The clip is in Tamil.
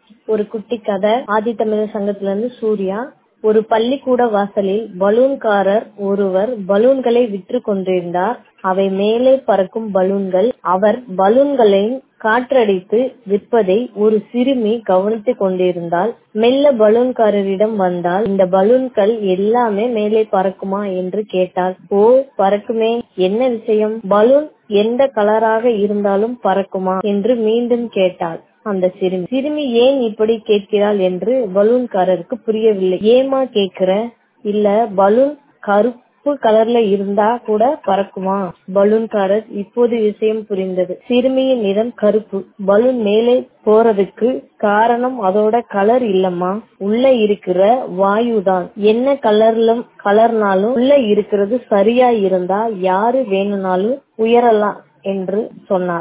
ஒரு குட்டி கதை ஆதித்தமிழர் சங்கத்துல இருந்து சூர்யா ஒரு பள்ளிக்கூட வாசலில் பலூன்காரர் ஒருவர் பலூன்களை விற்று கொண்டிருந்தார் அவை மேலே பறக்கும் பலூன்கள் அவர் பலூன்களை காற்றடித்து விற்பதை ஒரு சிறுமி கவனித்துக் கொண்டிருந்தாள் மெல்ல பலூன்காரரிடம் வந்தால் இந்த பலூன்கள் எல்லாமே மேலே பறக்குமா என்று கேட்டாள் ஓ பறக்குமே என்ன விஷயம் பலூன் எந்த கலராக இருந்தாலும் பறக்குமா என்று மீண்டும் கேட்டாள் அந்த சிறுமி சிறுமி ஏன் இப்படி கேட்கிறாள் என்று பலூன்காரருக்கு புரியவில்லை ஏமா கேக்குற இல்ல பலூன் கருப்பு கலர்ல இருந்தா கூட பறக்குமா பலூன்காரர் இப்போது விஷயம் புரிந்தது சிறுமியின் நிறம் கருப்பு பலூன் மேலே போறதுக்கு காரணம் அதோட கலர் இல்லம்மா உள்ள இருக்கிற வாயுதான் என்ன கலர்ல கலர்னாலும் உள்ள இருக்கிறது சரியா இருந்தா யாரு வேணும்னாலும் உயரலாம் என்று சொன்னார்